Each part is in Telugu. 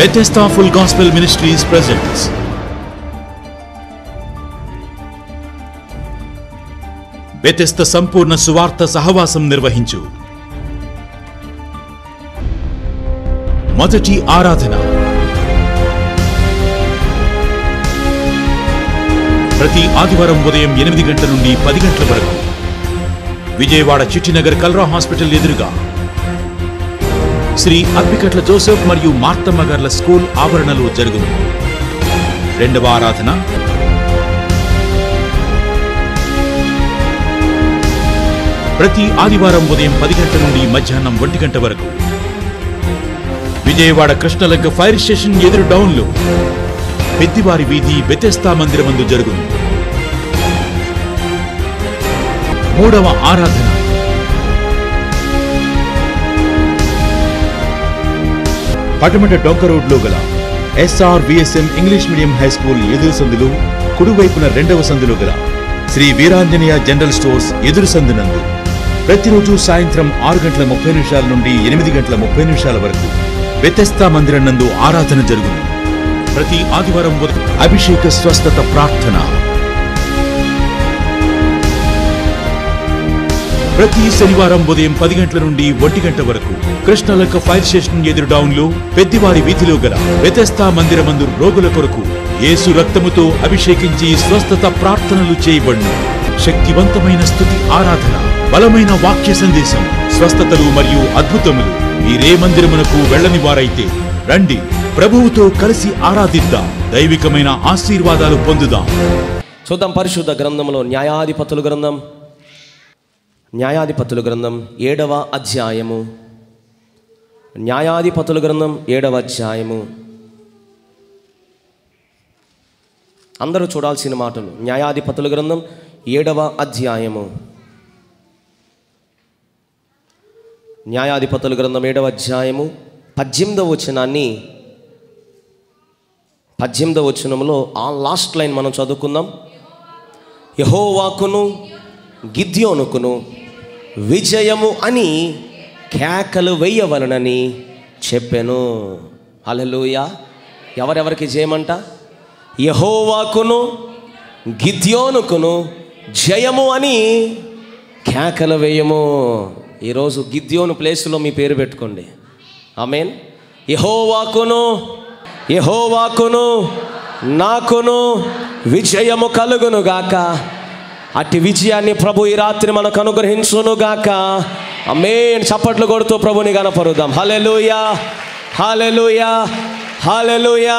Bethesda Full Gospel Ministries presents Bethesda సంపూర్ణ సువార్త సహవాసం నిర్వహించు మొదటి ఆరాధన ప్రతి ఆదివారం ఉదయం ఎనిమిది గంటల నుండి పది గంటల వరకు విజయవాడ చిట్టినగర్ కల్రా హాస్పిటల్ ఎదురుగా శ్రీ అప్పికట్ల జోసెఫ్ మరియు మార్తమ్మ గార్ల స్కూల్ ఆవరణలో జరుగును రెండవ ఆరాధన ప్రతి ఆదివారం ఉదయం పది గంటల నుండి మధ్యాహ్నం ఒంటి గంట వరకు విజయవాడ కృష్ణలంక ఫైర్ స్టేషన్ ఎదురు డౌన్లో పెద్దివారి వీధి బెతెస్తా మందిరమందు జరుగును మూడవ ఆరాధన పటమట డొంక రోడ్లో గల SR VSM English medium high school ఎదురు సందులు కుడివైపున రెండవ సందులో గల శ్రీ వీరాంజనేయ జనరల్ స్టోర్స్ ఎదురు సందునందు ప్రతిరోజు సాయంత్రం ఆరు గంటల ముప్పై నిమిషాల నుండి ఎనిమిది గంటల ముప్పై నిమిషాల వరకు వ్యతస్థా మందిరం నందు ఆరాధన జరుగును ప్రతి ఆదివారం ఉదయం అభిషేక స్వస్థత ప్రార్థన ప్రతి శనివారం ఉదయం పది గంటల నుండి ఒంటి గంట వరకు కృష్ణలక్క ఫైర్ స్టేషన్ ఎదురు డౌన్లో పెద్దివారి వీధిలో గల వ్యతస్థా మందిరమందు రోగుల కొరకు యేసు రక్తముతో అభిషేకించి స్వస్థత ప్రార్థనలు చేయబడును శక్తివంతమైన స్థుతి ఆరాధన బలమైన వాక్య సందేశం స్వస్థతలు మరియు అద్భుతములు మీరే మందిరమునకు వెళ్ళని వారైతే రండి ప్రభువుతో కలిసి ఆరాధిద్దాం దైవికమైన ఆశీర్వాదాలు పొందుదాం చూద్దాం పరిశుద్ధ గ్రంథంలో న్యాయాధిపతుల గ్రంథం న్యాయాధిపతుల గ్రంథం ఏడవ అధ్యాయము న్యాయాధిపతుల గ్రంథం ఏడవ అధ్యాయము అందరూ చూడాల్సిన మాటలు న్యాయాధిపతుల గ్రంథం ఏడవ అధ్యాయము న్యాయాధిపతుల గ్రంథం ఏడవ అధ్యాయము పద్దెనిమిదవ వచనాన్ని పద్దెనిమిదవ వచనంలో ఆ లాస్ట్ లైన్ మనం చదువుకుందాం యహోవాకును గిద్యోనుకును విజయము అని కేకలు వెయ్యవలనని చెప్పాను హల్లెలూయ ఎవరెవరికి జయమంట యహోవాకును గిద్యోనుకును జయము అని కేకలు వేయము ఈరోజు గిద్యోను ప్లేస్లో మీ పేరు పెట్టుకోండి ఆమెన్ యహోవాకును యహోవాకును నాకును విజయము కలుగును గాక అట్టి విజయాన్ని ప్రభు ఈ రాత్రి మనకు అనుగ్రహించును గాక అమేన్ చప్పట్లు కొడుతూ ప్రభుని గనపరుదాం హలెలుయా హలెలుయా హలెలుయా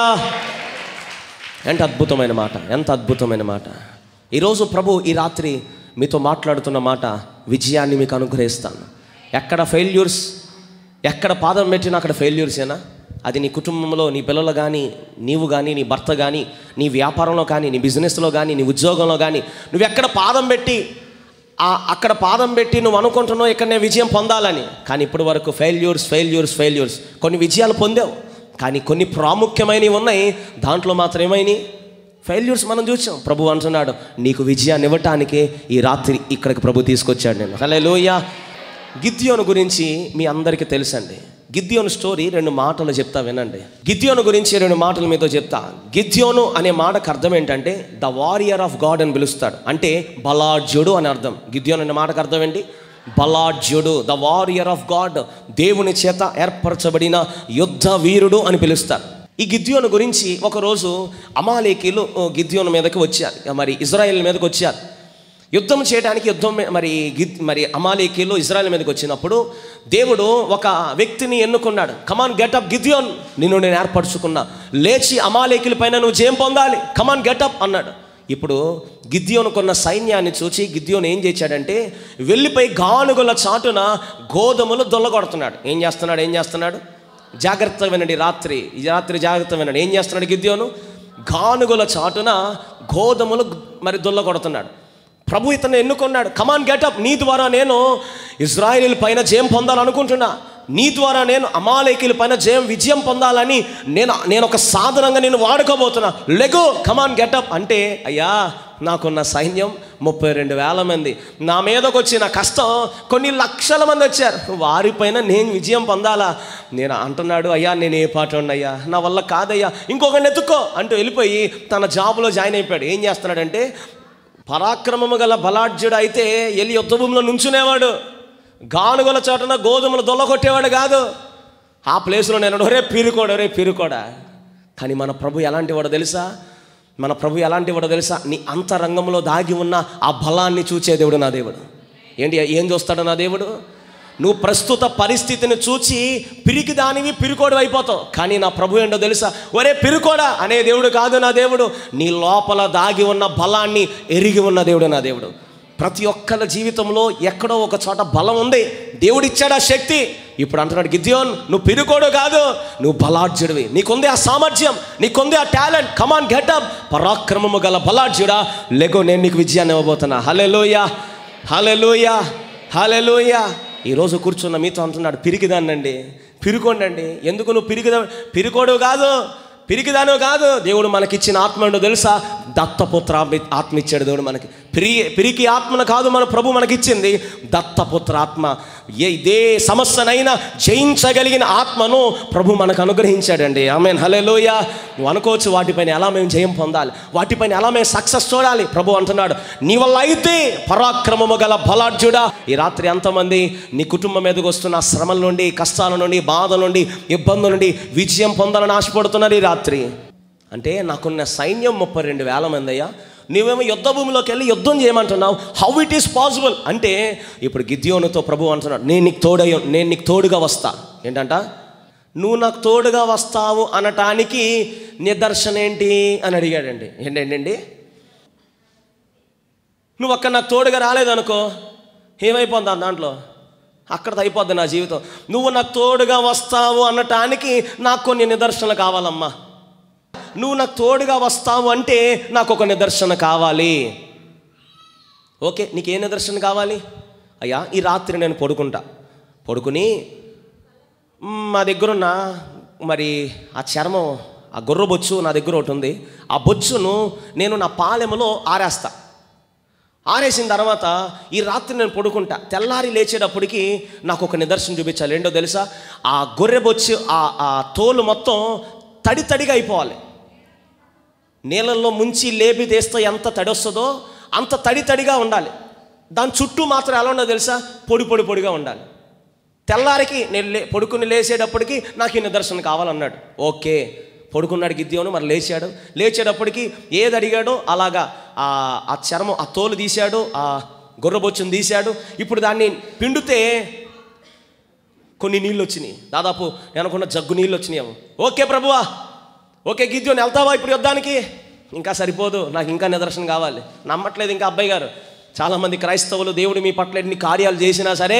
ఎంత అద్భుతమైన మాట ఎంత అద్భుతమైన మాట ఈరోజు ప్రభు ఈ రాత్రి మీతో మాట్లాడుతున్న మాట విజయాన్ని మీకు అనుగ్రహిస్తాను ఎక్కడ ఫెయిల్యూర్స్ ఎక్కడ పాదం పెట్టినా అక్కడ ఫెయిల్యూర్సేనా అది నీ కుటుంబంలో నీ పిల్లలు కానీ నీవు కానీ నీ భర్త కానీ నీ వ్యాపారంలో కానీ నీ బిజినెస్లో కానీ నీ ఉద్యోగంలో కానీ నువ్వు ఎక్కడ పాదం పెట్టి ఆ అక్కడ పాదం పెట్టి నువ్వు అనుకుంటున్నావు ఇక్కడ నేను విజయం పొందాలని కానీ ఇప్పటి వరకు ఫెయిల్యూర్స్ ఫెయిల్యూర్స్ ఫెయిల్యూర్స్ కొన్ని విజయాలు పొందావు కానీ కొన్ని ప్రాముఖ్యమైనవి ఉన్నాయి దాంట్లో మాత్రం ఏమైనాయి ఫెయిల్యూర్స్ మనం చూసాం ప్రభు అంటున్నాడు నీకు విజయాన్ని ఇవ్వటానికే ఈ రాత్రి ఇక్కడికి ప్రభు తీసుకొచ్చాడు నేను హలే లోయ గిద్యోను గురించి మీ అందరికీ తెలుసండి గిద్యోను స్టోరీ రెండు మాటలు చెప్తా వినండి గిద్యోను గురించి రెండు మాటలు మీతో చెప్తా గిద్యోను అనే మాటకు అర్థం ఏంటంటే ద వారియర్ ఆఫ్ గాడ్ అని పిలుస్తాడు అంటే బలాఢ్యుడు అని అర్థం గిద్యోను అనే మాటకు అర్థం ఏంటి బలాఢ్యుడు ద వారియర్ ఆఫ్ గాడ్ దేవుని చేత ఏర్పరచబడిన యుద్ధ వీరుడు అని పిలుస్తారు ఈ గిద్యోను గురించి ఒకరోజు అమాలేకీలు గిద్యోను మీదకి వచ్చారు మరి ఇజ్రాయెల్ మీదకి వచ్చారు యుద్ధం చేయడానికి యుద్ధం మీ- మరి గిద్ మరి అమాలేకీలు ఇజ్రాయెల్ మీదకి వచ్చినప్పుడు దేవుడు ఒక వ్యక్తిని ఎన్నుకున్నాడు కమాన్ గెటప్ గిద్యోన్ నిన్ను నేను ఏర్పరచుకున్నా లేచి అమాలేకీల పైన నువ్వు జయం పొందాలి కమాన్ గెటప్ అన్నాడు ఇప్పుడు గిద్యోనుకున్న సైన్యాన్ని చూసి గిద్యోను ఏం చేశాడంటే వెళ్ళిపోయి గానుగుల చాటున గోధుమలు దొల్లగొడుతున్నాడు ఏం చేస్తున్నాడు ఏం చేస్తున్నాడు జాగ్రత్త వినండి రాత్రి ఈ రాత్రి జాగ్రత్త వినండి ఏం చేస్తున్నాడు గిద్యోను గానుగుల చాటున గోధుమలు మరి దొల్లగొడుతున్నాడు ప్రభు ఇతను ఎన్నుకున్నాడు కమాన్ గెటప్ నీ ద్వారా నేను ఇజ్రాయేల్ పైన జయం పొందాలనుకుంటున్నా నీ ద్వారా నేను అమాలేకీల పైన జయం విజయం పొందాలని నేను నేను ఒక సాధనంగా నేను వాడుకోబోతున్నా లెగో కమాన్ గెటప్ అంటే అయ్యా నాకున్న సైన్యం ముప్పై రెండు వేల మంది నా మీదకి వచ్చిన కష్టం కొన్ని లక్షల మంది వచ్చారు వారిపైన నేను విజయం పొందాలా నేను అంటున్నాడు అయ్యా నేను ఏ పాట అయ్యా నా వల్ల కాదయ్యా ఇంకొకరిని ఎత్తుక్కో అంటూ వెళ్ళిపోయి తన జాబులో జాయిన్ అయిపోయాడు ఏం చేస్తున్నాడంటే పరాక్రమము గల బలాఢ్యుడు అయితే వెళ్ళి యుద్ధ భూమిలో నుంచునేవాడు గానుగల చోటన గోధుమలు దొల్లగొట్టేవాడు కాదు ఆ ప్లేస్లో నేను ఒరే పీరుకోడు ఒరే పీరుకోడా కానీ మన ప్రభు ఎలాంటి వాడో తెలుసా మన ప్రభు ఎలాంటి వాడో తెలుసా నీ అంతరంగంలో దాగి ఉన్న ఆ బలాన్ని చూచే దేవుడు నా దేవుడు ఏంటి ఏం చూస్తాడు నా దేవుడు నువ్వు ప్రస్తుత పరిస్థితిని చూచి పిరికి దానివి పిరుకోడు అయిపోతావు కానీ నా ప్రభు ఏంటో తెలుసా ఒరే పిరుకోడా అనే దేవుడు కాదు నా దేవుడు నీ లోపల దాగి ఉన్న బలాన్ని ఎరిగి ఉన్న దేవుడు నా దేవుడు ప్రతి ఒక్కరి జీవితంలో ఎక్కడో ఒక చోట బలం ఉంది దేవుడిచ్చాడు ఆ శక్తి ఇప్పుడు అంటున్నాడు గిద్యోన్ నువ్వు పిరుకోడు కాదు నువ్వు బలాఢ్యుడివి నీకుంది ఆ సామర్థ్యం నీకుంది ఆ టాలెంట్ కమాన్ గెటప్ పరాక్రమము గల బలాఢ్యుడా లెగో నేను నీకు విజయాన్ని ఇవ్వబోతున్నా హలెలోయ హలెలోయ హలెలోయ ఈరోజు కూర్చున్న మీతో అంటున్నాడు పిరికిదాన్నండి పిరుకోండి ఎందుకు నువ్వు పిరికిదా పిరుకోడు కాదు పిరికిదాను కాదు దేవుడు మనకిచ్చిన ఆత్మ ఏంటో తెలుసా దత్తపుత్ర ఆత్మ- ఆత్మ ఇచ్చాడు దేవుడు మనకి పిరి పిరికి ఆత్మను కాదు మన ప్రభు మనకిచ్చింది దత్తపుత్ర ఆత్మ ఏ ఇదే సమస్యనైనా జయించగలిగిన ఆత్మను ప్రభు మనకు అనుగ్రహించాడండి ఆమె హలేలోయ నువ్వు అనుకోవచ్చు వాటిపైన ఎలా మేము జయం పొందాలి వాటిపైన ఎలా మేము సక్సెస్ చూడాలి ప్రభు అంటున్నాడు నీ వల్ల అయితే పరాక్రమము గల బలాఢ్యుడా ఈ రాత్రి ఎంతమంది నీ కుటుంబం మీదకి వస్తున్న శ్రమల నుండి కష్టాల నుండి బాధల నుండి ఇబ్బందుల నుండి విజయం పొందాలని ఆశపడుతున్నారు ఈ రాత్రి అంటే నాకున్న సైన్యం ముప్పై రెండు వేల మంది అయ్యా నువ్వేమో యుద్ధ భూమిలోకి వెళ్ళి యుద్ధం చేయమంటున్నావు హౌ ఇట్ ఈస్ పాసిబుల్ అంటే ఇప్పుడు గిద్యోనుతో ప్రభు అంటున్నాడు నేను నీకు తోడయ్య నేను నీకు తోడుగా వస్తా ఏంటంట నువ్వు నాకు తోడుగా వస్తావు అనటానికి నిదర్శన ఏంటి అని అడిగాడండి ఏంటండి నువ్వు అక్కడ నాకు తోడుగా రాలేదనుకో ఏమైపోద్ది దాంట్లో అక్కడ అయిపోద్ది నా జీవితం నువ్వు నాకు తోడుగా వస్తావు అనటానికి నాకు కొన్ని నిదర్శనలు కావాలమ్మా నువ్వు నాకు తోడుగా వస్తావు అంటే నాకు ఒక నిదర్శన కావాలి ఓకే నీకు ఏ నిదర్శన కావాలి అయ్యా ఈ రాత్రి నేను పడుకుంటా పడుకుని మ్, మా దగ్గరున్న మరి ఆ చర్మం ఆ గొర్రె బొచ్చు నా దగ్గర ఒకటి ఉంది ఆ బొచ్చును నేను నా పాలెములో ఆరేస్తా ఆరేసిన తర్వాత ఈ రాత్రి నేను పడుకుంటా తెల్లారి లేచేటప్పటికి నాకు ఒక నిదర్శనం చూపించాలి ఏంటో తెలుసా ఆ గొర్రె బొచ్చు ఆ ఆ తోలు మొత్తం తడి తడిగా అయిపోవాలి నీళ్ళల్లో ముంచి లేపి తీస్తే ఎంత తడి వస్తుందో అంత తడి తడిగా ఉండాలి దాని చుట్టూ మాత్రం ఎలా ఉండదో తెలుసా పొడి పొడి పొడిగా ఉండాలి తెల్లారికి నేను లే పడుకుని లేచేటప్పటికి నాకు ఈ నిదర్శనం కావాలన్నాడు ఓకే పడుకున్నాడు గిద్యోను మరి లేచాడు లేచేటప్పటికి ఏది అడిగాడో అలాగా ఆ ఆ చర్మం ఆ తోలు తీశాడు ఆ గొర్రెబొచ్చును తీశాడు ఇప్పుడు దాన్ని పిండితే కొన్ని నీళ్ళు వచ్చినాయి దాదాపు నేను అనుకున్న జగ్గు నీళ్ళు వచ్చినాయేమో ఓకే ప్రభువా ఓకే గిద్యోని వెళ్తావా ఇప్పుడు యుద్ధానికి ఇంకా సరిపోదు నాకు ఇంకా నిదర్శనం కావాలి నమ్మట్లేదు ఇంకా అబ్బాయి గారు చాలామంది క్రైస్తవులు దేవుడు మీ పట్ల ఎన్ని కార్యాలు చేసినా సరే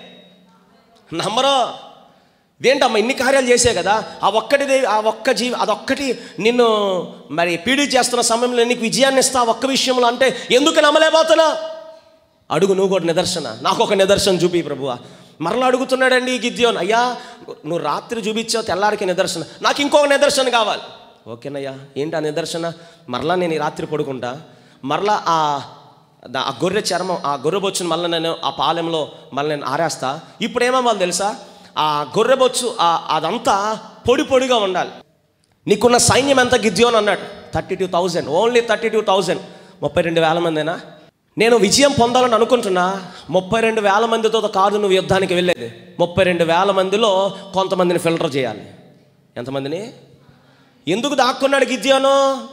నమ్మరు ఏంటమ్మా ఇన్ని కార్యాలు చేసే కదా ఆ ఒక్కటిది ఆ ఒక్క జీవి అదొక్కటి నిన్ను మరి పీడి చేస్తున్న సమయంలో నీకు విజయాన్ని ఇస్తా ఆ ఒక్క విషయంలో అంటే ఎందుకు నమ్మలేకపోతున్నా అడుగు నువ్వు కూడా నిదర్శన నాకు ఒక నిదర్శనం చూపి ప్రభువా మరలా అడుగుతున్నాడండి ఈ గిద్యోన్ అయ్యా నువ్వు రాత్రి చూపించావు తెల్లారికి నిదర్శన నాకు ఇంకొక నిదర్శన కావాలి ఓకేనయ్యా ఏంటి ఆ నిదర్శన మరలా నేను ఈ రాత్రి పడుకుంటా మరలా ఆ దా- ఆ గొర్రె చర్మం ఆ గొర్రె బొచ్చును మళ్ళీ నేను ఆ పాలెంలో మళ్ళీ నేను ఆరేస్తా ఇప్పుడు ఏమవ్వాలి తెలుసా ఆ గొర్రె బొచ్చు ఆ అదంతా పొడి పొడిగా ఉండాలి నీకున్న సైన్యం ఎంత గిద్యోన్ అన్నాడు thirty two thousand only thirty two thousand ముప్పై రెండు వేల మందేనా నేను విజయం పొందాలని అనుకుంటున్నా ముప్పై రెండు వేల మందితో కాదు నువ్వు యుద్ధానికి వెళ్ళేది ముప్పై రెండు వేల మందిలో కొంతమందిని ఫిల్టర్ చేయాలి ఎంతమందిని ఎందుకు దాక్కున్నాడు గిద్యోను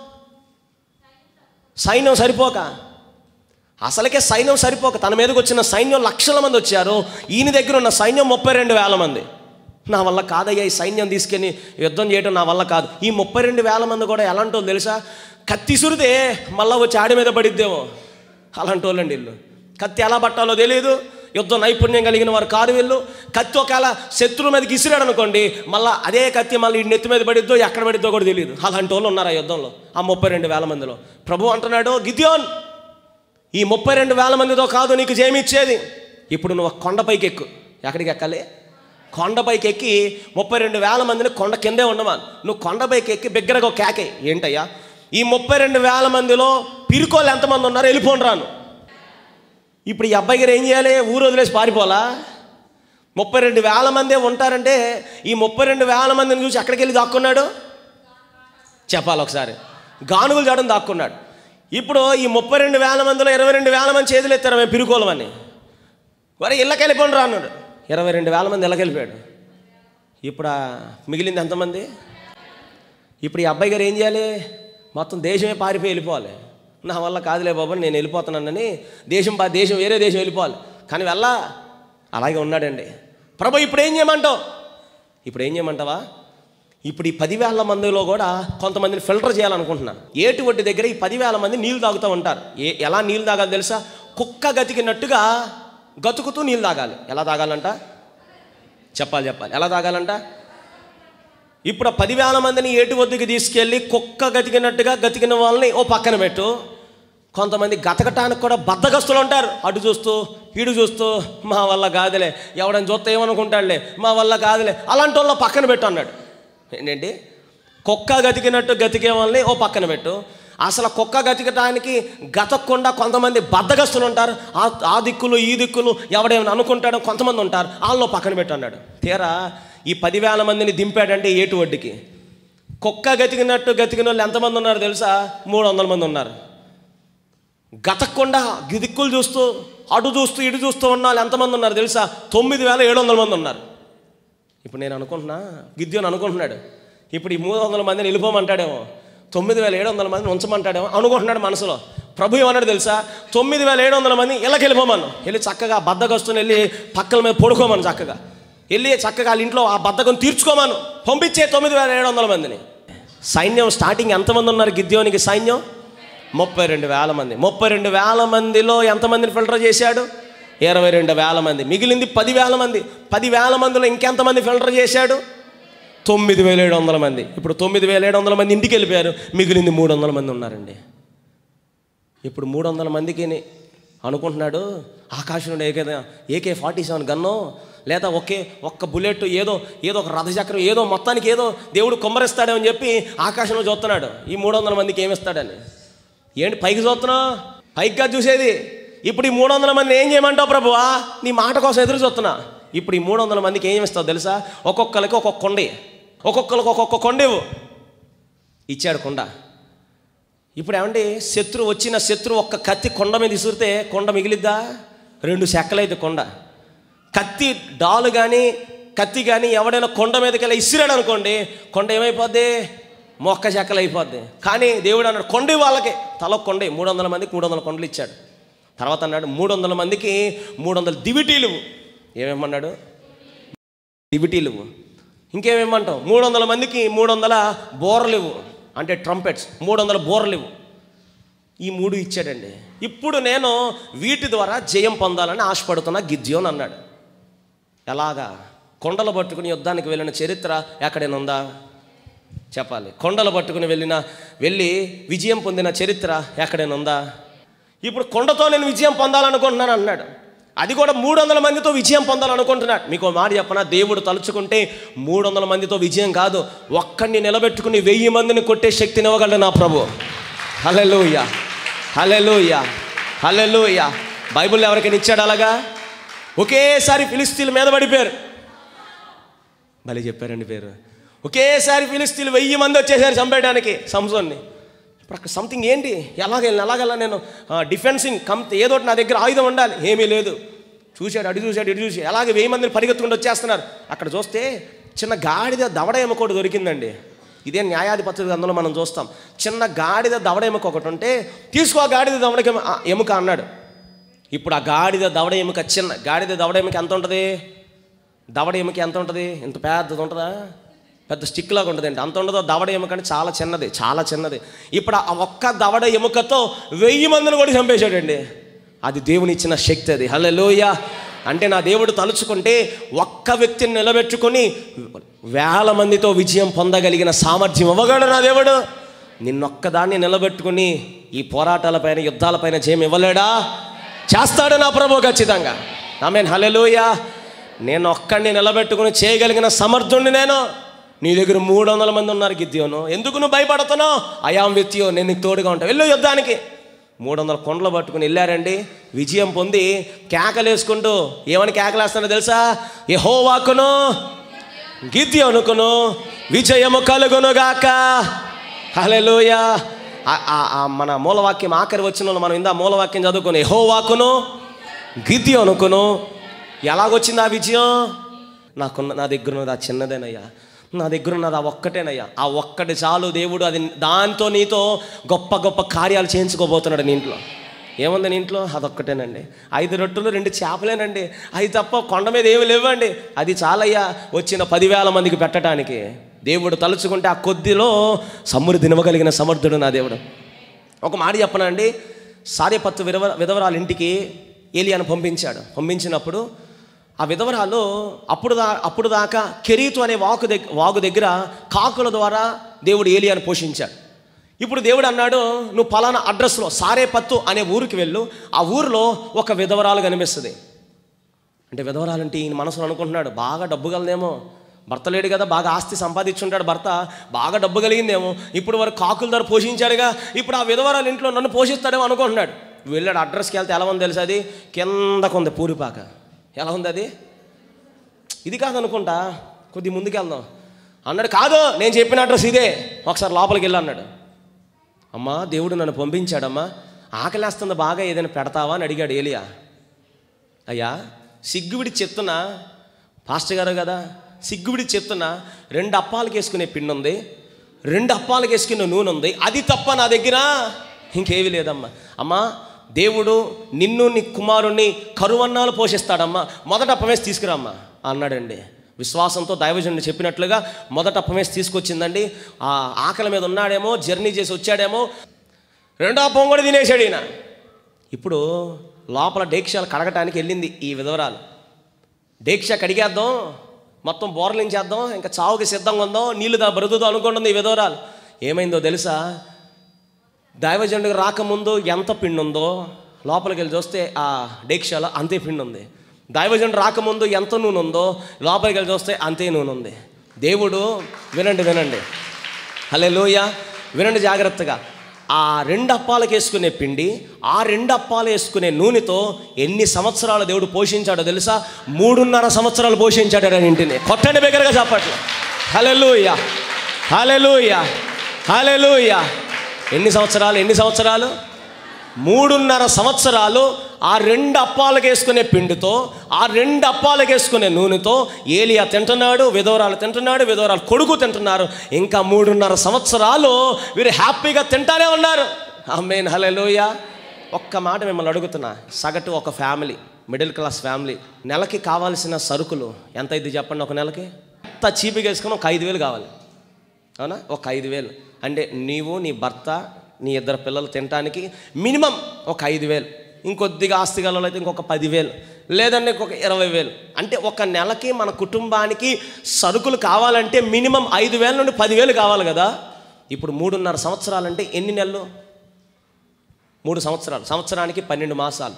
సైన్యం సరిపోక అసలుకే సైన్యం సరిపోక తన మీదకి వచ్చిన సైన్యం లక్షల మంది వచ్చారు ఈయన దగ్గర ఉన్న సైన్యం ముప్పై రెండు వేల మంది నా వల్ల కాదయ్యా ఈ సైన్యం తీసుకెళ్ళి యుద్ధం చేయడం నా వల్ల కాదు ఈ ముప్పై రెండు వేల మంది కూడా ఎలాంటి వాళ్ళు తెలుసా కత్తి సురితే మళ్ళా వచ్చి ఆడి మీద పడిద్దేమో అలాంటి వాళ్ళండి వీళ్ళు కత్తి ఎలా పట్టాలో తెలియదు యుద్ధ నైపుణ్యం కలిగిన వారు కారు వీళ్ళు కత్తి ఒకవేళ శత్రువు మీదకి ఇసిరాడు అనుకోండి మళ్ళీ అదే కత్తి మళ్ళీ ఈ నెత్తి మీద పడిద్దో ఎక్కడ పడిద్దో కూడా తెలియదు అలాంటి వాళ్ళు ఉన్నారు ఆ యుద్ధంలో ఆ ముప్పై రెండు వేల మందిలో ప్రభు అంటున్నాడు గిద్యోన్ ఈ ముప్పై రెండు వేల మందితో కాదు నీకు జయమిచ్చేది ఇప్పుడు నువ్వు ఒక కొండపైకి ఎక్కు ఎక్కడికి ఎక్కాలి కొండపైకి ఎక్కి ముప్పై రెండు వేల మందిని కొండ కిందే ఉండమా నువ్వు కొండపైకి ఎక్కి బిగ్గరగా ఒక కేకే ఏంటయ్యా ఈ ముప్పై రెండు వేల మందిలో పిరుకోలు ఎంతమంది ఉన్నారు వెళ్ళిపోండి రాను ఇప్పుడు ఈ అబ్బాయి గారు ఏం చేయాలి ఊరు వదిలేసి పారిపోలా ముప్పై రెండు వేల మందే ఉంటారంటే ఈ ముప్పై రెండు వేల మందిని చూసి ఎక్కడికి వెళ్ళి దాక్కున్నాడు చెప్పాలి ఒకసారి గానుగులు చేయడం దాక్కున్నాడు ఇప్పుడు ఈ ముప్పై రెండు వేల మందిలో ఇరవై రెండు వేల మంది చేతులు ఎత్తారు మేము పిరుకోలమని మరి ఇళ్ళకి వెళ్ళిపోండి రా అన్నాడు ఇరవై రెండు వేల మంది ఇళ్ళకి వెళ్ళిపోయాడు ఇప్పుడు ఆ మిగిలింది ఎంతమంది ఇప్పుడు ఈ అబ్బాయి గారు ఏం చేయాలి మొత్తం దేశమే పారిపోయి వెళ్ళిపోవాలి నా వల్ల కాదులే బాబు నేను వెళ్ళిపోతున్నానని దేశం పా దేశం వేరే దేశం వెళ్ళిపోవాలి కానీ వెళ్ళా అలాగే ఉన్నాడండి ప్రభు ఇప్పుడు ఏం చేయమంటావు ఇప్పుడు ఏం చేయమంటావా ఇప్పుడు ఈ పదివేల మందిలో కూడా కొంతమందిని ఫిల్టర్ చేయాలనుకుంటున్నాను ఏటి ఒడ్డు దగ్గర ఈ పదివేల మంది నీళ్ళు తాగుతూ ఉంటారు ఏ ఎలా నీళ్ళు తాగాలి తెలుసా కుక్క గతికినట్టుగా గతుకుతూ నీళ్ళు తాగాలి ఎలా తాగాలంట చెప్పాలి చెప్పాలి ఎలా తాగాలంట ఇప్పుడు ఆ పదివేల మందిని ఏటు వద్దకు తీసుకెళ్ళి కుక్క గతికినట్టుగా గతికిన వాళ్ళని ఓ పక్కన పెట్టు కొంతమంది గతకటానికి కూడా బద్దగస్తులు ఉంటారు అటు చూస్తూ ఇటు చూస్తూ మా వల్ల కాదులే ఎవడని చూస్తే ఏమనుకుంటాడులే మా వల్ల కాదులే అలాంటి వాళ్ళ పక్కన పెట్టు అన్నాడు ఏంటంటే కుక్క గతికినట్టు గతికే వాళ్ళని ఓ పక్కన పెట్టు అసలు కుక్క గతికటానికి గతకుండా కొంతమంది బద్దగస్తులు ఉంటారు ఆ ఆ దిక్కులు ఈ దిక్కులు ఎవడేమైనా అనుకుంటాడో కొంతమంది ఉంటారు వాళ్ళలో పక్కన పెట్టు అన్నాడు తీరా ఈ పదివేల మందిని దింపాడంటే ఏటు వడ్డీకి కుక్క గతికినట్టు గతికిన వాళ్ళు ఎంతమంది ఉన్నారు తెలుసా మూడు వందల మంది ఉన్నారు గతకుండా దిక్కులు చూస్తూ అటు చూస్తూ ఇటు చూస్తూ ఉన్న వాళ్ళు ఎంతమంది ఉన్నారు తెలుసా తొమ్మిది వేల ఏడు వందల మంది ఉన్నారు ఇప్పుడు నేను అనుకుంటున్నా గిద్యోని అనుకుంటున్నాడు ఇప్పుడు ఈ మూడు వందల మందిని వెళ్ళిపోమంటాడేమో తొమ్మిది వేల ఏడు వందల మందిని ఉంచమంటాడేమో అనుకుంటున్నాడు మనసులో ప్రభు ఏమన్నాడు తెలుసా తొమ్మిది వేల ఏడు వందల మంది ఇళ్ళకి వెళ్ళిపోమను వెళ్ళి చక్కగా బద్దకొస్తుని వెళ్ళి పక్కల మీద పడుకోమను చక్కగా వెళ్ళి చక్కగా వాళ్ళ ఇంట్లో ఆ బద్దకం తీర్చుకోమను పంపించే తొమ్మిది వేల ఏడు వందల మందిని సైన్యం స్టార్టింగ్ ఎంతమంది ఉన్నారు గిద్యోనికి సైన్యం ముప్పై రెండు వేల మంది ముప్పై రెండు వేల మందిలో ఎంతమందిని ఫిల్టర్ చేశాడు ఇరవై రెండు వేల మంది మిగిలింది పదివేల మంది పదివేల మందిలో ఇంకెంతమంది ఫిల్టర్ చేశాడు తొమ్మిది వేల ఏడు వందల మంది ఇప్పుడు తొమ్మిది వేల ఏడు వందల మంది ఇంటికి వెళ్ళిపోయారు మిగిలింది మూడు వందల మంది ఉన్నారండి ఇప్పుడు మూడు వందల మందికి అనుకుంటున్నాడు ఆకాశం నుండి ఏకే ఏకే ఫార్టీ సెవెన్ గన్నో లేదా ఒకే ఒక్క బుల్లెట్ ఏదో ఏదో ఒక రథచక్రం ఏదో మొత్తానికి ఏదో దేవుడు కొమ్మరిస్తాడని చెప్పి ఆకాశంలో చూస్తున్నాడు ఈ మూడు వందల మందికి ఏమిస్తాడని ఏంటి పైకి చూస్తున్నావు పైకి కాదు చూసేది ఇప్పుడు ఈ మూడు వందల మంది ఏం చేయమంటావు ప్రభువా నీ మాట కోసం ఎదురు చూస్తున్నా ఇప్పుడు ఈ మూడు వందల మందికి ఏం ఇస్తావు తెలుసా ఒక్కొక్కరికి ఒక్కొక్క కొండి ఒక్కొక్కరికి ఒక్కొక్క కొండేవు ఇచ్చాడు కొండ ఇప్పుడు ఏమండి శత్రు వచ్చిన శత్రు ఒక్క కత్తి కొండ మీద ఇసురితే కొండ మిగిలిద్దా రెండు చెక్కలైతే కొండ కత్తి డాలు కానీ కత్తి కానీ ఎవడైనా కొండ మీదకి వెళ్ళి ఇసిరాడు అనుకోండి కొండ ఏమైపోద్ది మొక్క చెక్కలు అయిపోద్ది కానీ దేవుడు అన్నాడు కొండ వాళ్ళకి తల కొండే మూడు వందల మందికి మూడు వందల కొండలు ఇచ్చాడు తర్వాత అన్నాడు మూడు వందల మందికి మూడు వందల దివిటీలు ఏమేమన్నాడు దివిటీలు ఇంకేమేమంటావు మూడు వందల మందికి మూడు వందల బోర్లు ఇవ్వు అంటే ట్రంపెట్స్ మూడు వందల బోర్లు ఇవ్వు ఈ మూడు ఇచ్చాడండి ఇప్పుడు నేను వీటి ద్వారా జయం పొందాలని ఆశపడుతున్నా గిద్యోన్ అన్నాడు ఎలాగా కొండలు పట్టుకుని యుద్ధానికి వెళ్ళిన చరిత్ర ఎక్కడైనా ఉందా చెప్పాలి కొండలు పట్టుకుని వెళ్ళిన వెళ్ళి విజయం పొందిన చరిత్ర ఎక్కడైనా ఉందా ఇప్పుడు కొండతో నేను విజయం పొందాలనుకుంటున్నాను అన్నాడు అది కూడా మూడు వందల మందితో విజయం పొందాలనుకుంటున్నాడు మీకు మాట చెప్పనా దేవుడు తలుచుకుంటే మూడు వందల మందితో విజయం కాదు ఒక్కడిని నిలబెట్టుకుని వెయ్యి మందిని కొట్టే శక్తిని ఇవ్వగలడు నా ప్రభు హలెలూయ హలెలూయ హలెలూయ బైబిల్ ఎవరికైనా ఇచ్చాడు అలాగా ఒకేసారి ఫిలిస్తీన్ల మీద పడిపోయారు భలే చెప్పారండి పేరు ఒకేసారి ఫిలిస్తీన్లు వెయ్యి మంది వచ్చేసారు చంపేయడానికి సంసోన్ని ఇప్పుడు అక్కడ సంథింగ్ ఏంటి ఎలాగెళ్ళి ఎలాగెళ్ళా నేను డిఫెన్సింగ్ కమ్ ఏదో ఒకటి నా దగ్గర ఆయుధం ఉండాలి ఏమీ లేదు చూశాడు అటు చూశాడు ఇటు చూసి అలాగే వెయ్యి మందిని పరిగెత్తుకుంటూ వచ్చేస్తున్నారు అక్కడ చూస్తే చిన్న గాడిద దవడ ఎముక ఒకటి దొరికిందండి ఇదే న్యాయాధిపతి అందులో మనం చూస్తాం చిన్న గాడిద దవడ ఎముక ఒకటి ఉంటే తీసుకో ఆ గాడిద దవడ ఎముక అన్నాడు ఇప్పుడు ఆ గాడిద దవడ ఎముక చిన్న గాడిద దవడ ఎముక ఎంత ఉంటుంది దవడ ఎముక ఎంత ఉంటుంది ఇంత పెద్దది ఉంటుందా పెద్ద స్టిక్ లాగా ఉంటుందండి అంత ఉండదో దవడ ఎముక అంటే చాలా చిన్నది చాలా చిన్నది ఇప్పుడు ఆ ఒక్క దవడ ఎముకతో వెయ్యి మందిని కూడా చంపేశాడండి అది దేవుని ఇచ్చిన శక్తి అది హల్లెలూయ అంటే నా దేవుడు తలుచుకుంటే ఒక్క వ్యక్తిని నిలబెట్టుకొని వేల మందితో విజయం పొందగలిగిన సామర్థ్యం ఇవ్వగలడు నా దేవుడు నిన్నొక్కదాన్ని నిలబెట్టుకుని ఈ పోరాటాలపైన యుద్ధాలపైన జయం ఇవ్వలేడా చేస్తాడు నా ప్రభు ఖచ్చితంగా ఆమెన్ హల్లెలూయ నేను ఒక్కడిని నిలబెట్టుకుని చేయగలిగిన సమర్థుణ్ణి నేను నీ దగ్గర మూడు వందల మంది ఉన్నారు గిద్యోను ఎందుకు నువ్వు భయపడుతున్నావు అయాం వ్యక్తియో నేను నీకు తోడుగా ఉంటావు వెళ్ళు యుద్ధానికి మూడు వందల కొండలు పట్టుకుని వెళ్ళారండి విజయం పొంది కేకలేసుకుంటూ ఏమని కేకలేస్తానో తెలుసా ఏ హోవాకును గిద్యోనుకును విజయము కలుగునుగాక హలెలూయ మన మూలవాక్యం ఆఖరి వచ్చిన మనం ఇందా మూలవాక్యం చదువుకుని హోవాకును గిద్యోనుకును ఎలాగొచ్చింది ఆ విజయం నాకున్న నా దగ్గర ఉన్నది ఆ చిన్నదేనయ్యా నా దగ్గర ఉన్నది ఆ ఒక్కటేనయ్యా ఆ ఒక్కటి చాలు దేవుడు అది దాంతో నీతో గొప్ప గొప్ప కార్యాలు చేయించుకోబోతున్నాడు నీ ఇంట్లో ఏముంది నీ ఇంట్లో అదొక్కటేనండి ఐదు రొట్టెలు రెండు చేపలేనండి అవి తప్ప కొండ మీద ఏమి లేవండి అది చాలయ్యా వచ్చిన పదివేల మందికి పెట్టడానికి దేవుడు తలుచుకుంటే ఆ కొద్దిలో సమృద్ధినివ్వగలిగిన సమర్థుడు నా దేవుడు ఒక మాట చెప్పనండి సారేపత్తు విధవ విధవరాలు ఇంటికి ఏలియాను పంపించాడు పంపించినప్పుడు ఆ విధవరాలు అప్పుడు దా అప్పుడు దాకా కెరీతు అనే వాకు దగ్గర వాగు దగ్గర కాకుల ద్వారా దేవుడు ఏలియాను పోషించాడు ఇప్పుడు దేవుడు అన్నాడు నువ్వు పలానా అడ్రస్లో సారేపత్తు అనే ఊరికి వెళ్ళు ఆ ఊరిలో ఒక విధవరాలు కనిపిస్తుంది అంటే విధవరాలంటే ఈయన మనసులో అనుకుంటున్నాడు బాగా డబ్బు గలదేమో భర్త లేడు కదా బాగా ఆస్తి సంపాదించుంటాడు భర్త బాగా డబ్బు కలిగిందేమో ఇప్పుడు వారు కాకుల ధర పోషించాడుగా ఇప్పుడు ఆ విధవరాలు ఇంట్లో నన్ను పోషిస్తాడేమో అనుకుంటున్నాడు వెళ్ళాడు అడ్రస్కి వెళ్తే ఎలా ఉంది తెలుసు అది కిందకు ఉంది పూరిపాక ఎలా ఉంది అది ఇది కాదనుకుంటా కొద్ది ముందుకు వెళ్దాం అన్నాడు కాదు నేను చెప్పిన అడ్రస్ ఇదే ఒకసారి లోపలికి వెళ్ళి అన్నాడు అమ్మా దేవుడు నన్ను పంపించాడమ్మా ఆకలేస్తుంది బాగా ఏదైనా పెడతావా అని అడిగాడు ఏలియా అయ్యా సిగ్గువిడి చెప్తున్నా పాస్టర్ గారు కదా సిగ్గువిడి చెప్తున్నా రెండు అప్పాలకు వేసుకునే పిండి ఉంది రెండు అప్పాలకు వేసుకునే నూనె ఉంది అది తప్ప నా దగ్గర ఇంకేవి లేదమ్మా అమ్మా దేవుడు నిన్ను నీ కుమారుణ్ణి కరువన్నాలు పోషిస్తాడమ్మా మొదట అప్పమేసి తీసుకురామ్మా అన్నాడండి విశ్వాసంతో దైవజనుడు చెప్పినట్లుగా మొదట అప్పమేసి తీసుకొచ్చిందండి ఆ ఆకలి మీద ఉన్నాడేమో జర్నీ చేసి వచ్చాడేమో రెండో అప్పం కూడా తినేసాడు ఈయన ఇప్పుడు లోపల డేక్షాలు కడగటానికి వెళ్ళింది ఈ విధవరాలు డేక్ష కడిగేద్దాం మొత్తం బోర్లించేద్దాం ఇంకా చావుకి సిద్ధంగా ఉందాం నీళ్లు దా బ్రతుకుతో అనుకుంటుంది ఈ విధవరాలు ఏమైందో తెలుసా దైవజనుడికి రాకముందు ఎంత పిండి ఉందో లోపలికి వెళ్ళి చూస్తే ఆ డేక్షాలో అంతే పిండి ఉంది దైవజనుడు రాకముందు ఎంత నూనె ఉందో లోపలికి వెళ్ళి చూస్తే అంతే నూనె ఉంది దేవుడు వినండి వినండి హలే వినండి జాగ్రత్తగా ఆ రెండు అప్పాలకు వేసుకునే పిండి ఆ రెండు అప్పాలు వేసుకునే నూనెతో ఎన్ని సంవత్సరాలు దేవుడు పోషించాడో తెలుసా మూడున్నర సంవత్సరాలు పోషించాడు ఆయన ఇంటిని కొట్టండి బిగ్గరగా చెప్పట్లు హలెలూయ హలెలూయ హలెలూయ ఎన్ని సంవత్సరాలు ఎన్ని సంవత్సరాలు మూడున్నర సంవత్సరాలు ఆ రెండు అప్పాలకు వేసుకునే పిండితో ఆ రెండు అప్పాలకు వేసుకునే నూనెతో ఏలియా తింటున్నాడు విధవరాలు తింటున్నాడు విధవరాలు కొడుకు తింటున్నారు ఇంకా మూడున్నర సంవత్సరాలు వీరు హ్యాపీగా తింటానే ఉన్నారు అమ్మేన్ హలోయ ఒక్క మాట మిమ్మల్ని అడుగుతున్నా సగటు ఒక ఫ్యామిలీ మిడిల్ క్లాస్ ఫ్యామిలీ నెలకి కావాల్సిన సరుకులు ఎంత ఇది చెప్పండి ఒక నెలకి ఎంత చీపిగా వేసుకుని ఒక ఐదు వేలు కావాలి అవునా ఒక ఐదు వేలు అంటే నీవు నీ భర్త నీ ఇద్దరు పిల్లలు తినడానికి మినిమం ఒక ఐదు వేలు ఇంకొద్దిగా ఆస్తి గలలో అయితే ఇంకొక పదివేలు లేదంటే ఇంకొక ఇరవై వేలు అంటే ఒక నెలకి మన కుటుంబానికి సరుకులు కావాలంటే మినిమం ఐదు వేల నుండి పదివేలు కావాలి కదా ఇప్పుడు మూడున్నర సంవత్సరాలంటే ఎన్ని నెలలు మూడు సంవత్సరాలు సంవత్సరానికి పన్నెండు మాసాలు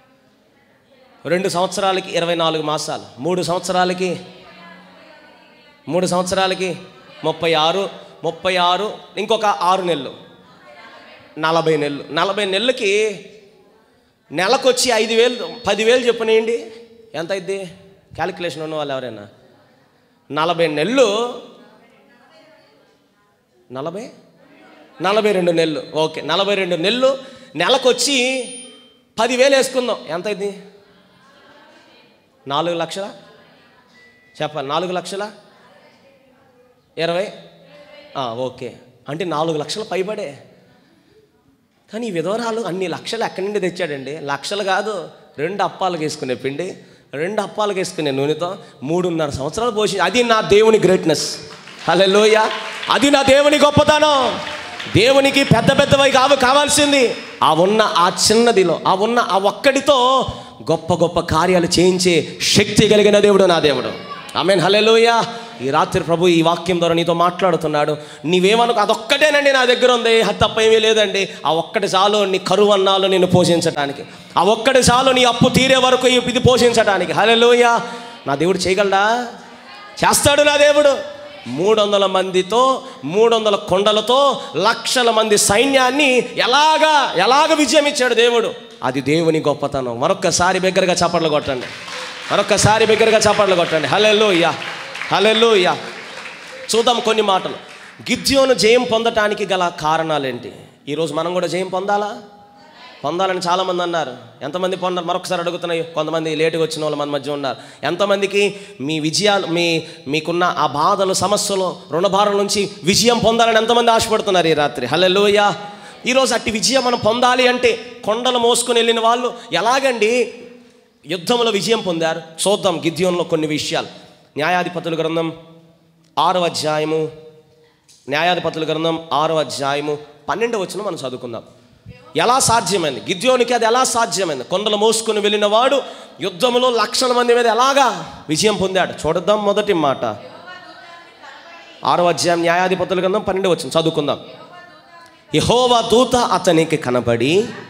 రెండు సంవత్సరాలకి ఇరవై నాలుగు మాసాలు మూడు సంవత్సరాలకి మూడు సంవత్సరాలకి ముప్పై ఆరు ముప్పై ఆరు ఇంకొక ఆరు నెలలు నలభై నెలలు నలభై నెలలకి నెలకొచ్చి ఐదు వేలు పదివేలు చెప్పనేయండి ఎంత అయింది క్యాలిక్యులేషన్ ఉన్న వాళ్ళు ఎవరైనా నలభై నెలలు నలభై నలభై రెండు నెలలు ఓకే నలభై రెండు నెలలు నెలకొచ్చి పదివేలు వేసుకుందాం ఎంత అయింది నాలుగు లక్షల చెప్పాలి నాలుగు లక్షల ఇరవై ఆ, ఓకే అంటే నాలుగు లక్షలు పైబడే కానీ ఈ విధవరాలు అన్ని లక్షలు ఎక్కడి నుండి తెచ్చాడండి లక్షలు కాదు రెండు అప్పాలకు వేసుకునే పిండి రెండు అప్పాలకు వేసుకునే నూనెతో మూడున్నర సంవత్సరాలు పోసి అది నా దేవుని గ్రేట్నెస్ హలో అది నా దేవుని గొప్పతనం దేవునికి పెద్ద పెద్దవి కావు కావాల్సింది ఆ ఉన్న ఆ చిన్నదిలో ఆ ఉన్న ఆ ఒక్కడితో గొప్ప గొప్ప కార్యాలు చేయించే శక్తి కలిగిన దేవుడు నా దేవుడు ఆమెన్ హల్లెలూయ ఈ రాత్రి ప్రభు ఈ వాక్యం ద్వారా నీతో మాట్లాడుతున్నాడు నీవేమనుకో అదొక్కటేనండి నా దగ్గర ఉంది అది తప్ప ఏమీ లేదండి ఆ ఒక్కటి చాలు నీ కరువు అన్నాలు నిన్ను పోషించడానికి ఆ ఒక్కటి చాలు నీ అప్పు తీరే వరకు ఈ- ఇది పోషించడానికి హల్లెలూయ నా దేవుడు చేయగలడా చేస్తాడు నా దేవుడు మూడు వందల మందితో మూడు వందల కొండలతో లక్షల మంది సైన్యాన్ని ఎలాగా ఎలాగ విజయం ఇచ్చాడు దేవుడు అది దేవుని గొప్పతనం మరొక్కసారి బిగ్గరగా చప్పట్లు కొట్టండి మరొక్కసారి బిగ్గరగా చప్పట్లు కొట్టండి హలెల్లు ఇయ్యా హలెల్లు ఇయ్యా చూద్దాం కొన్ని మాటలు గిద్యోను జయం పొందటానికి గల కారణాలేంటి ఈరోజు మనం కూడా జయం పొందాలా పొందాలని చాలామంది అన్నారు ఎంతమంది పొందారు మరొకసారి అడుగుతున్నాయి కొంతమంది లేటుగా వచ్చిన వాళ్ళు మన మధ్య ఉన్నారు ఎంతమందికి మీ విజయాలు మీ మీకున్న ఆ బాధలు సమస్యలు రుణభారం నుంచి విజయం పొందాలని ఎంతమంది ఆశపడుతున్నారు ఈ రాత్రి హల్లెలూయ ఈరోజు అట్టి విజయం మనం పొందాలి అంటే కొండలు మోసుకొని వెళ్ళిన వాళ్ళు ఎలాగండి యుద్ధంలో విజయం పొందారు చూద్దాం గిద్యోన్లో కొన్ని విషయాలు న్యాయాధిపతుల గ్రంథం ఆరో అధ్యాయము న్యాయాధిపతుల గ్రంథం ఆరో అధ్యాయము పన్నెండు వచ్చిన మనం చదువుకుందాం ఎలా సాధ్యమైంది గిద్యోనికి అది ఎలా సాధ్యమైంది కొండలు మోసుకొని వెళ్ళిన వాడు యుద్ధంలో లక్షల మంది మీద ఎలాగా విజయం పొందాడు చూడద్దాం మొదటి మాట ఆరో అధ్యాయం న్యాయాధిపతుల గ్రంథం పన్నెండు వచ్చిన చదువుకుందాం యహోవా దూత అతనికి కనబడి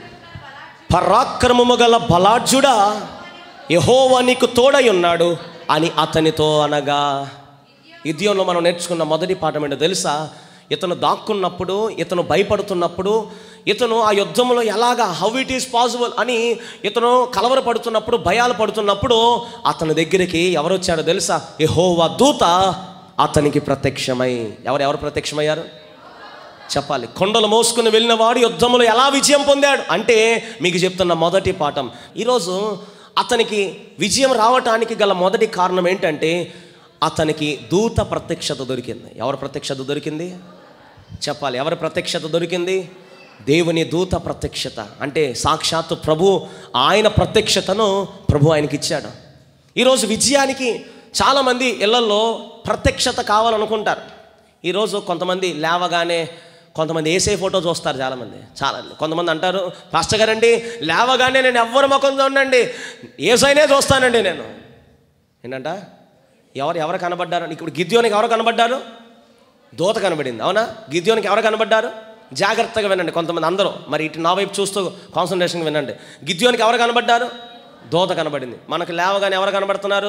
పరాక్రమము గల బలాఢ్యుడా యహోవా నీకు తోడై ఉన్నాడు అని అతనితో అనగా ఇద్యంలో మనం నేర్చుకున్న మొదటి పాఠం ఏంటో తెలుసా ఇతను దాక్కున్నప్పుడు ఇతను భయపడుతున్నప్పుడు ఇతను ఆ యుద్ధంలో ఎలాగా హౌ ఇట్ ఈస్ పాసిబుల్ అని ఇతను కలవరపడుతున్నప్పుడు భయాలు పడుతున్నప్పుడు అతని దగ్గరికి ఎవరు వచ్చారో తెలుసా యహోవా దూత అతనికి ప్రత్యక్షమై ఎవరు ఎవరు ప్రత్యక్షమయ్యారు చెప్పాలి కొండలు మోసుకుని వెళ్ళిన వాడు యుద్ధంలో ఎలా విజయం పొందాడు అంటే మీకు చెప్తున్న మొదటి పాఠం ఈరోజు అతనికి విజయం రావటానికి గల మొదటి కారణం ఏంటంటే అతనికి దూత ప్రత్యక్షత దొరికింది ఎవరి ప్రత్యక్షత దొరికింది చెప్పాలి ఎవరి ప్రత్యక్షత దొరికింది దేవుని దూత ప్రత్యక్షత అంటే సాక్షాత్తు ప్రభు ఆయన ప్రత్యక్షతను ప్రభు ఆయనకి ఇచ్చాడు ఈరోజు విజయానికి చాలామంది ఇళ్లలో ప్రత్యక్షత కావాలనుకుంటారు ఈరోజు కొంతమంది లేవగానే కొంతమంది ఏసే ఫోటో చూస్తారు చాలామంది చాలా కొంతమంది అంటారు పాస్టర్ గారండి లేవగానే నేను ఎవ్వరి ముఖం చూడండి ఏసైనే చూస్తానండి నేను ఏంటంట ఎవరు ఎవరు కనబడ్డారు ఇప్పుడు గిద్యోనికి ఎవరు కనబడ్డారు దూత కనబడింది అవునా గిద్యోనికి ఎవరు కనబడ్డారు జాగ్రత్తగా వినండి కొంతమంది అందరూ మరి ఇటు నా వైపు చూస్తూ కాన్సన్ట్రేషన్గా వినండి గిద్యోనికి ఎవరు కనబడ్డారు దూత కనబడింది మనకు లేవగానే ఎవరు కనబడుతున్నారు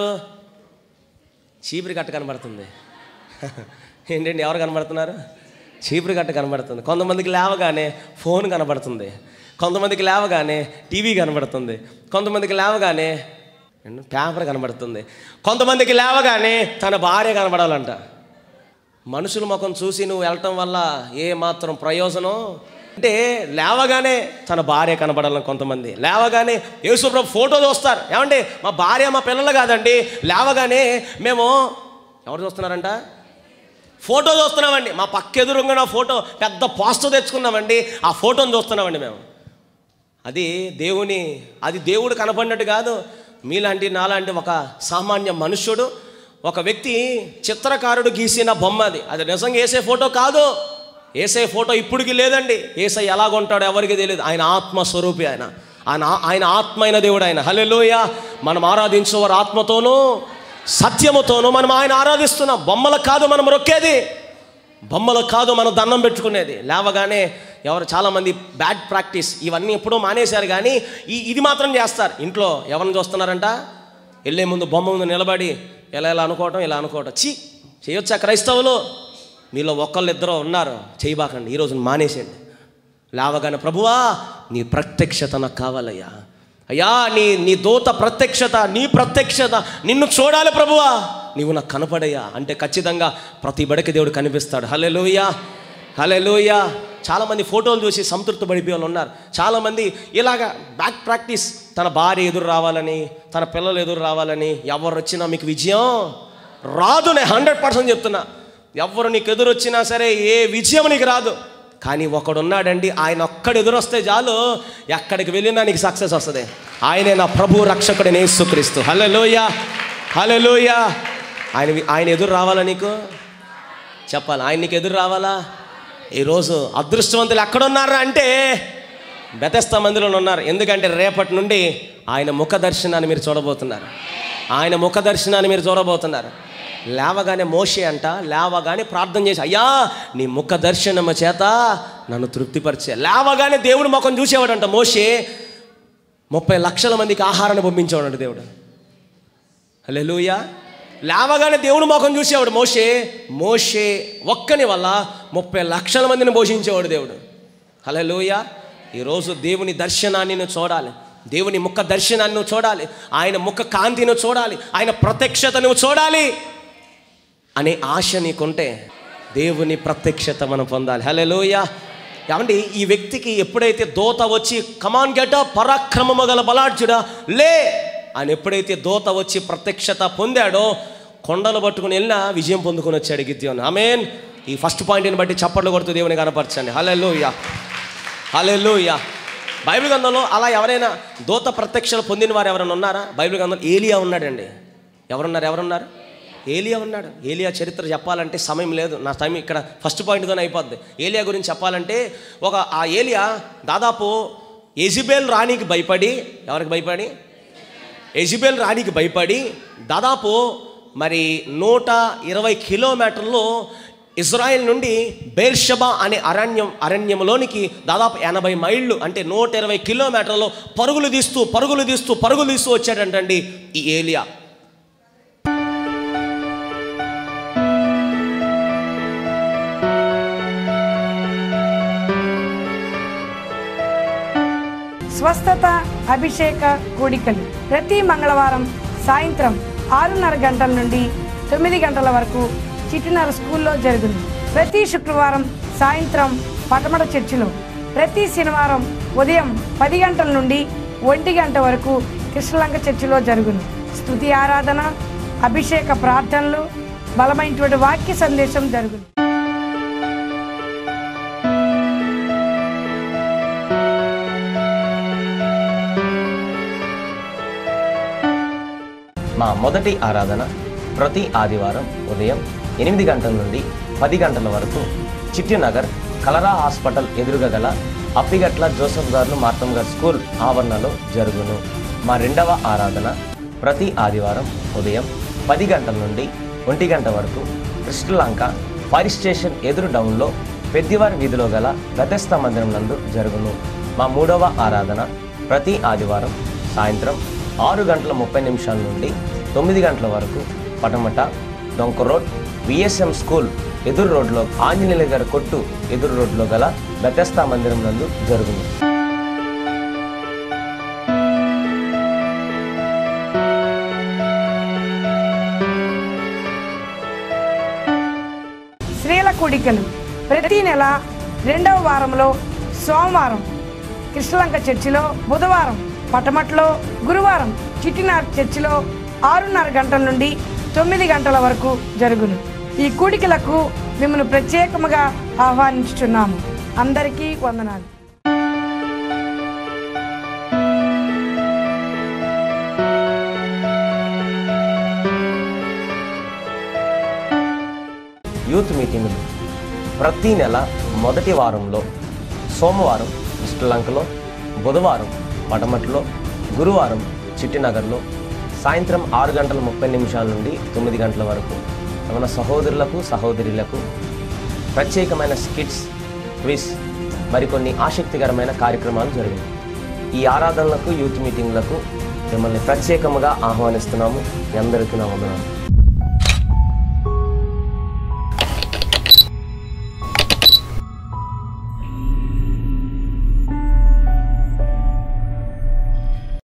చీపురి కట్ట కనబడుతుంది ఏంటండి ఎవరు కనబడుతున్నారు చీపురి కట్ట కనబడుతుంది కొంతమందికి లేవగానే ఫోన్ కనబడుతుంది కొంతమందికి లేవగానే టీవీ కనబడుతుంది కొంతమందికి లేవగానే ఏంటి? పేపర్ కనబడుతుంది కొంతమందికి లేవగానే తన భార్య కనబడాలంట మనుషుల ముఖం చూసి నువ్వు వెళ్ళటం వల్ల ఏ మాత్రం ప్రయోజనం అంటే లేవగానే తన భార్య కనబడాలని కొంతమంది లేవగానే యేసుప్రభు ఫోటో చూస్తారు ఏమంటే మా భార్య మా పిల్లలు కాదండి లేవగానే మేము ఎవరు చూస్తున్నారంట ఫోటో చూస్తున్నామండి మా పక్క ఎదురుగా నా ఫోటో పెద్ద పోస్టర్ తెచ్చుకున్నామండి ఆ ఫోటోని చూస్తున్నామండి మేము అది దేవుని అది దేవుడు కనపడినట్టు కాదు మీలాంటి నాలాంటి ఒక సామాన్య మనుష్యుడు ఒక వ్యక్తి చిత్రకారుడు గీసిన బొమ్మ అది అది నిజంగా వేసే ఫోటో కాదు వేసే ఫోటో ఇప్పటికి లేదండి ఏసై ఎలాగుంటాడో ఎవరికి తెలియదు ఆయన ఆత్మ స్వరూపి ఆయన ఆయన ఆయన ఆత్మ అయిన దేవుడు ఆయన హల్లెలూయ మనం ఆరాధించేవారు ఆత్మతోనూ సత్యముతోనూ మనం ఆయన ఆరాధిస్తున్నాం బొమ్మలకు కాదు మనం రొక్కేది బొమ్మలకు కాదు మనం దండం పెట్టుకునేది లేవగానే ఎవరు చాలామంది బ్యాడ్ ప్రాక్టీస్ ఇవన్నీ ఎప్పుడూ మానేశారు కానీ ఈ ఇది మాత్రం చేస్తారు ఇంట్లో ఎవరిని చూస్తున్నారంట వెళ్ళే ముందు బొమ్మ ముందు నిలబడి ఎలా ఎలా అనుకోవటం ఇలా అనుకోవటం చీ చేయొచ్చా క్రైస్తవులు మీలో ఒకళ్ళు ఇద్దరు ఉన్నారు చేయబాకండి ఈరోజు మానేసేయండి లేవగానే ప్రభువా నీ ప్రత్యక్షత నాకు కావాలయ్యా అయ్యా నీ నీ దూత ప్రత్యక్షత నీ ప్రత్యక్షత నిన్ను చూడాలి ప్రభువా నీవు నాకు కనపడయ్యా అంటే ఖచ్చితంగా ప్రతి బడికి దేవుడు కనిపిస్తాడు హలే లోయ హలే లోయ చాలామంది ఫోటోలు చూసి సంతృప్తి పడిపోయే వాళ్ళు ఉన్నారు చాలామంది ఇలాగా బ్యాక్ ప్రాక్టీస్ తన భార్య ఎదురు రావాలని తన పిల్లలు ఎదురు రావాలని ఎవరు వచ్చినా మీకు విజయం రాదు నేను హండ్రెడ్ పర్సెంట్ చెప్తున్నా ఎవరు నీకు ఎదురు వచ్చినా సరే ఏ విజయం నీకు రాదు కానీ ఒకడు ఉన్నాడండి ఆయన ఒక్కడు ఎదురొస్తే చాలు ఎక్కడికి వెళ్ళినా నీకు సక్సెస్ వస్తుంది ఆయనే నా ప్రభు రక్షకుడు యేసుక్రీస్తు హల్లెలూయా హల్లెలూయా ఆయన ఆయన ఎదురు రావాలా నీకు చెప్పాలి ఆయన నీకు ఎదురు రావాలా ఈరోజు అదృష్టవంతులు ఎక్కడున్నారా అంటే బెతస్త మందిరంలో ఉన్నారు ఎందుకంటే రేపటి నుండి ఆయన ముఖ దర్శనాన్ని మీరు చూడబోతున్నారు ఆయన ముఖ దర్శనాన్ని మీరు చూడబోతున్నారు లేవగానే మోషే అంట లేవగానే ప్రార్థన చేసి అయ్యా నీ ముఖ దర్శనము చేత నన్ను తృప్తిపరిచే లేవగానే దేవుడు ముఖం చూసేవాడంట మోషే ముప్పై లక్షల మందికి ఆహారాన్ని పంపించేవాడంట దేవుడు హల్లెలూయా లేవగానే దేవుని ముఖం చూసేవాడు మోషే మోషే ఒక్కని వల్ల ముప్పై లక్షల మందిని పోషించేవాడు దేవుడు హలోయ ఈరోజు దేవుని దర్శనాన్ని నువ్వు చూడాలి దేవుని ముఖ దర్శనాన్ని నువ్వు చూడాలి ఆయన ముఖ కాంతిని చూడాలి ఆయన ప్రత్యక్షత నువ్వు చూడాలి అనే ఆశ నీకుంటే దేవుని ప్రత్యక్షత మనం పొందాలి హలోయ ఏమండి ఈ వ్యక్తికి ఎప్పుడైతే దోత వచ్చి కమాన్ గెట పరాక్రమము గల బలాఢ్యుడా లే అని ఎప్పుడైతే దోత వచ్చి ప్రత్యక్షత పొందాడో కొండలు పట్టుకుని వెళ్ళినా విజయం పొందుకొని వచ్చాడు గిద్యోన్ ఆమెన్ ఈ ఫస్ట్ పాయింట్ని బట్టి చప్పట్లు కొడుతూ దేవుని కనపరచండి హలెలుయా హలెలుయా బైబిల్ గ్రంథంలో అలా ఎవరైనా దూత ప్రత్యక్షలు పొందిన వారు ఎవరైనా ఉన్నారా బైబిల్ గ్రంథంలో ఏలియా ఉన్నాడండి ఎవరున్నారు ఎవరున్నారు ఏలియా ఉన్నాడు ఏలియా చరిత్ర చెప్పాలంటే సమయం లేదు నా టైం ఇక్కడ ఫస్ట్ పాయింట్తోనే అయిపోద్ది ఏలియా గురించి చెప్పాలంటే ఒక ఆ ఏలియా దాదాపు ఎజిబేల్ రాణికి భయపడి ఎవరికి భయపడి ఎజిబేల్ రాణికి భయపడి దాదాపు మరి నూట ఇరవై కిలోమీటర్లు ఇజ్రాయెల్ నుండి బేర్షబా అనే అరణ్యం అరణ్యంలోనికి దాదాపు ఎనభై మైళ్ళు అంటే నూట ఇరవై కిలోమీటర్లు పరుగులు తీస్తూ పరుగులు తీస్తూ పరుగులు తీస్తూ వచ్చాడంటండి ఈ ఏలియా స్వస్థత అభిషేక కూడికలు ప్రతి మంగళవారం సాయంత్రం ఆరున్నర గంటల నుండి తొమ్మిది గంటల వరకు చిటినర స్కూల్లో జరుగును ప్రతి శుక్రవారం సాయంత్రం పటమట చర్చిలో ప్రతి శనివారం ఉదయం పది గంటల నుండి ఒంటి గంట వరకు కృష్ణలంక చర్చిలో జరుగును స్తుతి ఆరాధన అభిషేక ప్రార్థనలు బలమైనటువంటి వాక్య సందేశం జరుగును మా మొదటి ఆరాధన ప్రతి ఆదివారం ఉదయం ఎనిమిది గంటల నుండి పది గంటల వరకు చిట్టినగర్ కలరా హాస్పిటల్ ఎదురుగా గల అప్పిగట్ల జోసఫ్ గారు మార్తమ్ గారు స్కూల్ ఆవరణలో జరుగును మా రెండవ ఆరాధన ప్రతి ఆదివారం ఉదయం పది గంటల నుండి ఒంటి గంట వరకు కృష్ణలంక ఫైర్ స్టేషన్ ఎదురు డౌన్లో పెద్దివారి వీధిలో గల గతస్థ మందిరం నందు జరుగును మా మూడవ ఆరాధన ప్రతి ఆదివారం సాయంత్రం ఆరు గంటల ముప్పై నిమిషాల నుండి తొమ్మిది గంటల వరకు పటమట డొంక రోడ్ విఎస్ఎం స్కూల్ ఎదురు రోడ్లో ఆంజనేయుల గారి కొట్టు ఎదురు రోడ్లో గల బెతస్తా మందిరం నందు జరుగును స్త్రీల కూడికలు ప్రతి నెల రెండవ వారంలో సోమవారం కృష్ణలంక చర్చిలో బుధవారం పటమట్లో గురువారం చిట్టినార్ చర్చిలో ఆరున్నర గంటల నుండి తొమ్మిది గంటల వరకు జరుగును ఈ కూడికలకు మిమ్మల్ని ప్రత్యేకముగా ఆహ్వానించుచున్నాము అందరికీ వందనాలు యూత్ మీటింగులు ప్రతి నెల మొదటి వారంలో సోమవారం శ్రీలంకలో బుధవారం పటమట్లో గురువారం చిట్టినగర్లో సాయంత్రం ఆరు గంటల ముప్పై నిమిషాల నుండి తొమ్మిది గంటల వరకు మన సహోదరులకు సహోదరులకు ప్రత్యేకమైన స్కిట్స్ క్విజ్ మరికొన్ని ఆసక్తికరమైన కార్యక్రమాలు జరిగాయి ఈ ఆరాధనలకు యూత్ మీటింగ్లకు మిమ్మల్ని ప్రత్యేకముగా ఆహ్వానిస్తున్నాము మీ అందరికీ నా వందనాలు